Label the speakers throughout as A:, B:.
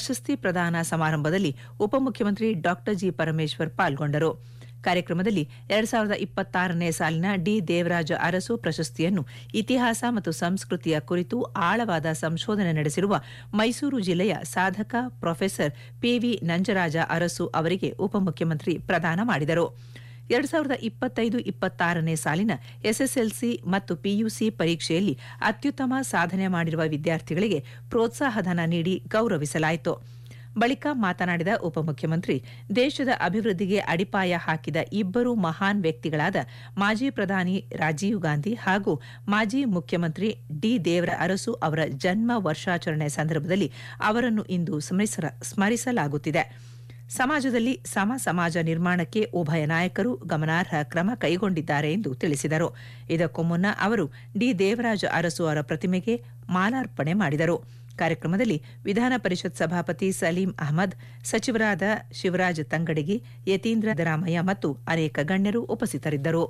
A: ಪ್ರಶಸ್ತಿ ಪ್ರದಾನ ಸಮಾರಂಭದಲ್ಲಿ ಉಪಮುಖ್ಯಮಂತ್ರಿ ಡಾ ಜಿ ಪರಮೇಶ್ವರ್ ಪಾಲ್ಗೊಂಡರು ಕಾರ್ಯಕ್ರಮದಲ್ಲಿ ಎರಡ್ ಸಾವಿರದ ಇಪ್ಪತ್ತಾರನೇ ಸಾಲಿನ ಡಿ ದೇವರಾಜ ಅರಸು ಪ್ರಶಸ್ತಿಯನ್ನು ಇತಿಹಾಸ ಮತ್ತು ಸಂಸ್ಕೃತಿಯ ಕುರಿತು ಆಳವಾದ ಸಂಶೋಧನೆ ನಡೆಸಿರುವ ಮೈಸೂರು ಜಿಲ್ಲೆಯ ಸಾಧಕ ಪ್ರೊಫೆಸರ್ ಪಿವಿ ನಂಜರಾಜ ಅರಸು ಅವರಿಗೆ ಉಪಮುಖ್ಯಮಂತ್ರಿ ಪ್ರದಾನ ಮಾಡಿದರು ಎರಡ್ ಸಾವಿರದ ಇಪ್ಪತ್ತೈದು ಇಪ್ಪತ್ತಾರನೇ ಸಾಲಿನ ಎಸ್ಎಸ್ಎಲ್ಸಿ ಮತ್ತು ಪಿಯುಸಿ ಪರೀಕ್ಷೆಯಲ್ಲಿ ಅತ್ಯುತ್ತಮ ಸಾಧನೆ ಮಾಡಿರುವ ವಿದ್ಯಾರ್ಥಿಗಳಿಗೆ ಪ್ರೋತ್ಸಾಹಧನ ನೀಡಿ ಗೌರವಿಸಲಾಯಿತು ಬಳಿಕ ಮಾತನಾಡಿದ ಉಪಮುಖ್ಯಮಂತ್ರಿ ದೇಶದ ಅಭಿವೃದ್ಧಿಗೆ ಅಡಿಪಾಯ ಹಾಕಿದ ಇಬ್ಬರು ಮಹಾನ್ ವ್ಯಕ್ತಿಗಳಾದ ಮಾಜಿ ಪ್ರಧಾನಿ ರಾಜೀವ್ ಗಾಂಧಿ ಹಾಗೂ ಮಾಜಿ ಮುಖ್ಯಮಂತ್ರಿ ಡಿ ದೇವರ ಅರಸು ಅವರ ಜನ್ಮ ವರ್ಷಾಚರಣೆ ಸಂದರ್ಭದಲ್ಲಿ ಅವರನ್ನು ಇಂದು ಸ್ಮರಿಸಲಾಗುತ್ತಿದೆ ಸಮಾಜದಲ್ಲಿ ಸಮ ಸಮಾಜ ನಿರ್ಮಾಣಕ್ಕೆ ಉಭಯ ನಾಯಕರು ಗಮನಾರ್ಹ ಕ್ರಮ ಕೈಗೊಂಡಿದ್ದಾರೆ ಎಂದು ತಿಳಿಸಿದರು ಇದಕ್ಕೂ ಮುನ್ನ ಅವರು ಡಿ ದೇವರಾಜ ಅರಸು ಅವರ ಪ್ರತಿಮೆಗೆ ಮಾಲಾರ್ಪಣೆ ಮಾಡಿದರು ಕಾರ್ಯಕ್ರಮದಲ್ಲಿ ವಿಧಾನ ಪರಿಷತ್ ಸಭಾಪತಿ ಸಲೀಂ ಅಹಮದ್ ಸಚಿವರಾದ ಶಿವರಾಜ್ ತಂಗಡಗಿ ಯತೀಂದ್ರ ಸಿದ್ದರಾಮಯ್ಯ ಮತ್ತು ಅನೇಕ ಗಣ್ಯರು ಉಪಸ್ಥಿತರಿದ್ದರು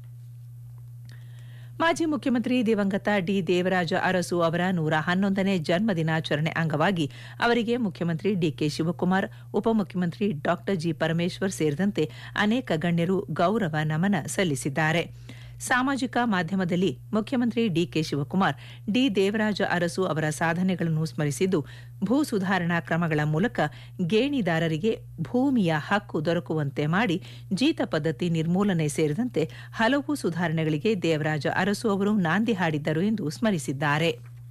A: ಮಾಜಿ ಮುಖ್ಯಮಂತ್ರಿ ದಿವಂಗತ ಡಿ ದೇವರಾಜ ಅರಸು ಅವರ ನೂರ ಹನ್ನೊಂದನೇ ಜನ್ಮ ದಿನಾಚರಣೆ ಅಂಗವಾಗಿ ಅವರಿಗೆ ಮುಖ್ಯಮಂತ್ರಿ ಡಿಕೆ ಶಿವಕುಮಾರ್ ಉಪಮುಖ್ಯಮಂತ್ರಿ ಡಾ ಜಿ ಪರಮೇಶ್ವರ್ ಸೇರಿದಂತೆ ಅನೇಕ ಗಣ್ಯರು ಗೌರವ ನಮನ ಸಲ್ಲಿಸಿದ್ದಾರೆ ಸಾಮಾಜಿಕ ಮಾಧ್ಯಮದಲ್ಲಿ ಮುಖ್ಯಮಂತ್ರಿ ಡಿಕೆ ಶಿವಕುಮಾರ್ ಡಿ ದೇವರಾಜ ಅರಸು ಅವರ ಸಾಧನೆಗಳನ್ನು ಸ್ಮರಿಸಿದ್ದು ಭೂ ಸುಧಾರಣಾ ಕ್ರಮಗಳ ಮೂಲಕ ಗೇಣಿದಾರರಿಗೆ ಭೂಮಿಯ ಹಕ್ಕು ದೊರಕುವಂತೆ ಮಾಡಿ ಜೀತ ಪದ್ಧತಿ ನಿರ್ಮೂಲನೆ ಸೇರಿದಂತೆ ಹಲವು ಸುಧಾರಣೆಗಳಿಗೆ ದೇವರಾಜ ಅರಸು ಅವರು ನಾಂದಿ ಹಾಡಿದ್ದರು ಎಂದು ಸ್ಮರಿಸಿದ್ದಾರೆ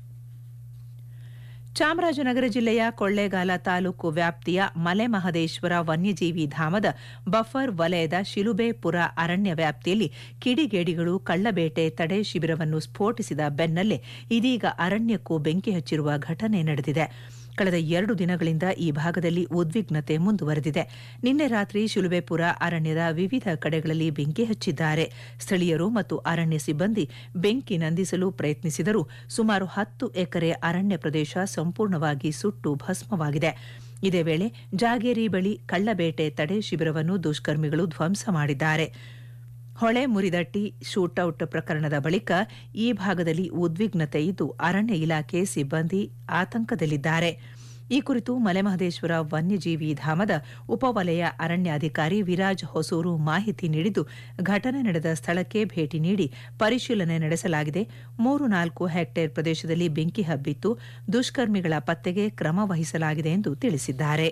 A: ಚಾಮರಾಜನಗರ ಜಿಲ್ಲೆಯ ಕೊಳ್ಳೇಗಾಲ ತಾಲೂಕು ವ್ಯಾಪ್ತಿಯ ಮಲೆಮಹದೇಶ್ವರ ವನ್ಯಜೀವಿ ಧಾಮದ ಬಫರ್ ವಲಯದ ಶಿಲುಬೆಪುರ ಅರಣ್ಯ ವ್ಯಾಪ್ತಿಯಲ್ಲಿ ಕಿಡಿಗೇಡಿಗಳು ಕಳ್ಳಬೇಟೆ ತಡೆ ಶಿಬಿರವನ್ನು ಸ್ಫೋಟಿಸಿದ ಬೆನ್ನಲ್ಲೇ ಇದೀಗ ಅರಣ್ಯಕ್ಕೂ ಬೆಂಕಿ ಹಚ್ಚಿರುವ ಘಟನೆ ನಡೆದಿದೆ ಕಳೆದ ಎರಡು ದಿನಗಳಿಂದ ಈ ಭಾಗದಲ್ಲಿ ಉದ್ವಿಗ್ನತೆ ಮುಂದುವರೆದಿದೆ ನಿನ್ನೆ ರಾತ್ರಿ ಶಿಲುಬೆಪುರ ಅರಣ್ಯದ ವಿವಿಧ ಕಡೆಗಳಲ್ಲಿ ಬೆಂಕಿ ಹಚ್ಚಿದ್ದಾರೆ ಸ್ಥಳೀಯರು ಮತ್ತು ಅರಣ್ಯ ಸಿಬ್ಬಂದಿ ಬೆಂಕಿ ನಂದಿಸಲು ಪ್ರಯತ್ನಿಸಿದರೂ ಸುಮಾರು ಹತ್ತು ಎಕರೆ ಅರಣ್ಯ ಪ್ರದೇಶ ಸಂಪೂರ್ಣವಾಗಿ ಸುಟ್ಟು ಭಸ್ಮವಾಗಿದೆ ಇದೇ ವೇಳೆ ಜಾಗೇರಿ ಬಳಿ ಕಳ್ಳಬೇಟೆ ತಡೆ ಶಿಬಿರವನ್ನು ದುಷ್ಕರ್ಮಿಗಳು ಧ್ವಂಸ ಮಾಡಿದ್ದಾರೆ ಹೊಳೆ ಮುರಿದಟ್ಟಿ ಶೂಟೌಟ್ ಪ್ರಕರಣದ ಬಳಿಕ ಈ ಭಾಗದಲ್ಲಿ ಉದ್ವಿಗ್ನತೆ ಇದ್ದು ಅರಣ್ಯ ಇಲಾಖೆ ಸಿಬ್ಬಂದಿ ಆತಂಕದಲ್ಲಿದ್ದಾರೆ ಈ ಕುರಿತು ಮಲೆಮಹದೇಶ್ವರ ವನ್ಯಜೀವಿ ಧಾಮದ ಉಪವಲಯ ಅರಣ್ಯಾಧಿಕಾರಿ ವಿರಾಜ್ ಹೊಸೂರು ಮಾಹಿತಿ ನೀಡಿದ್ದು ಘಟನೆ ನಡೆದ ಸ್ಥಳಕ್ಕೆ ಭೇಟಿ ನೀಡಿ ಪರಿಶೀಲನೆ ನಡೆಸಲಾಗಿದೆ ಮೂರು ನಾಲ್ಕು ಹೆಕ್ಟೇರ್ ಪ್ರದೇಶದಲ್ಲಿ ಬೆಂಕಿ ಹಬ್ಬಿತ್ತು ದುಷ್ಕರ್ಮಿಗಳ ಪತ್ತೆಗೆ ಕ್ರಮ ವಹಿಸಲಾಗಿದೆ ಎಂದು ತಿಳಿಸಿದ್ದಾರೆ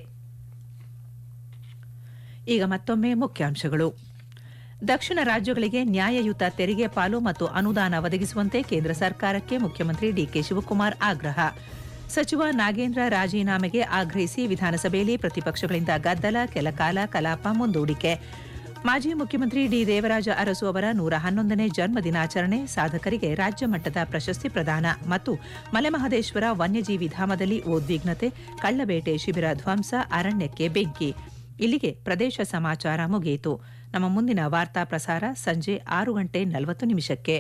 A: ಈಗ ಮತ್ತೊಮ್ಮೆ ಮುಖ್ಯಾಂಶಗಳು ದಕ್ಷಿಣ ರಾಜ್ಯಗಳಿಗೆ ನ್ಯಾಯಯುತ ತೆರಿಗೆ ಪಾಲು ಮತ್ತು ಅನುದಾನ ಒದಗಿಸುವಂತೆ ಕೇಂದ್ರ ಸರ್ಕಾರಕ್ಕೆ ಮುಖ್ಯಮಂತ್ರಿ ಡಿಕೆ ಶಿವಕುಮಾರ್ ಆಗ್ರಹ ಸಚಿವ ನಾಗೇಂದ್ರ ರಾಜೀನಾಮೆಗೆ ಆಗ್ರಹಿಸಿ ವಿಧಾನಸಭೆಯಲ್ಲಿ ಪ್ರತಿಪಕ್ಷಗಳಿಂದ ಗದ್ದಲ ಕೆಲಕಾಲ ಕಲಾಪ ಮುಂದೂಡಿಕೆ ಮಾಜಿ ಮುಖ್ಯಮಂತ್ರಿ ಡಿ ದೇವರಾಜ ಅರಸು ಅವರ ನೂರ ಹನ್ನೊಂದನೇ ಜನ್ಮ ದಿನಾಚರಣೆ ಸಾಧಕರಿಗೆ ರಾಜ್ಯ ಮಟ್ಟದ ಪ್ರಶಸ್ತಿ ಪ್ರದಾನ ಮತ್ತು ಮಲೆಮಹದೇಶ್ವರ ವನ್ಯಜೀವಿ ಧಾಮದಲ್ಲಿ ಉದ್ವಿಗ್ನತೆ ಕಳ್ಳಬೇಟೆ ಶಿಬಿರ ಧ್ವಂಸ ಅರಣ್ಯಕ್ಕೆ ಬೆಂಕಿ ಇಲ್ಲಿಗೆ ಪ್ರದೇಶ ಸಮಾಚಾರ ಮುಗಿಯಿತು ನಮ್ಮ ಮುಂದಿನ ವಾರ್ತಾ ಪ್ರಸಾರ ಸಂಜೆ ಆರು ಗಂಟೆ ನಲವತ್ತು ನಿಮಿಷಕ್ಕೆ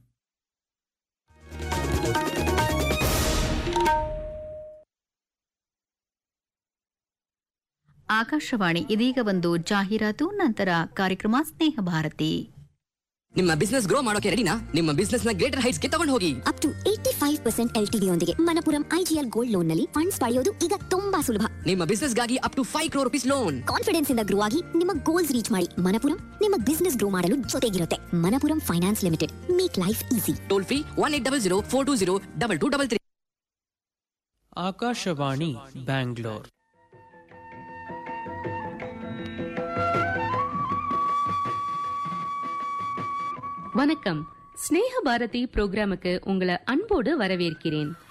B: ಆಕಾಶವಾಣಿ ಇದೀಗ ಒಂದು ಜಾಹೀರಾತು ನಂತರ ಕಾರ್ಯಕ್ರಮ ಸ್ನೇಹ ಭಾರತಿ
C: ನಿಮ್ಮ ಬಿಸ್ನೆಸ್ ಗ್ರೋ ಮಾಡೋಕೆ ರೆಡಿನಾ ನಿಮ್ಮ ಬಿಸ್ನೆಸ್ ನ ಗ್ರೇಟರ್ ಹೈಟ್ಸ್ ಗೆ ತಗೊಂಡು ಹೋಗಿ
D: up to eighty five percent L T ಯೊಂದಿಗೆ ಮನಪುರಂ ಐಜಿಎಲ್ ಗೋಲ್ಡ್ ಲೋನ್ ನಲ್ಲಿ ಫಂಡ್ಸ್ ಪಡೆಯೋದು ಈಗ ತುಂಬಾ ಸುಲಭ
C: ನಿಮ್ಮ ಬಿಸ್ನೆಸ್ ಗಾಗಿ up to five crore rupees loan
D: confidence ಇಂದ ಗ್ರೋ ಆಗಿ ನಿಮ್ಮ ಗೋಲ್ಸ್ ರೀಚ್ ಮಾಡಿ ಮನಪುರಂ ನಿಮ್ಮ ಬಿಸ್ನೆಸ್ ಗ್ರೋ ಮಾಡಲು ಜೊತೆಗಿರುತ್ತೆ Manappuram finance limited make life easy
C: toll free one eight double zero four two zero double two double three
E: Akashvani Bangalore
F: வணக்கம் ஸ்னேக பாரதி புரோகிராமுக்கு உங்களை அன்போடு வரவேற்கிறேன்